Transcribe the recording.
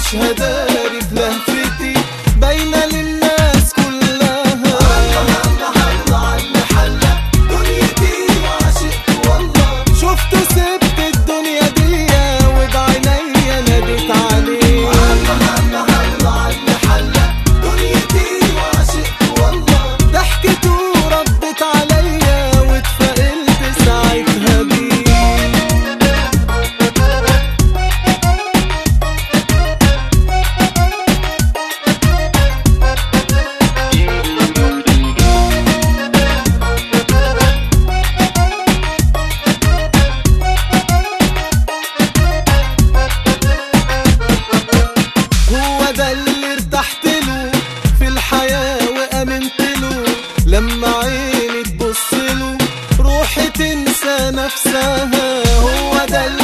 مش هداري بلهفتي باينة للناس كلها شفت سبت الدنيا دي وبعينيا ناديت عليه ضحكت وردت عليا واتفائلت ساعتها بيه هو ده اللي ارتحت له في الحياة وأمنت له لما عيني تبص له روحي تنسى نفسها هو ده اللي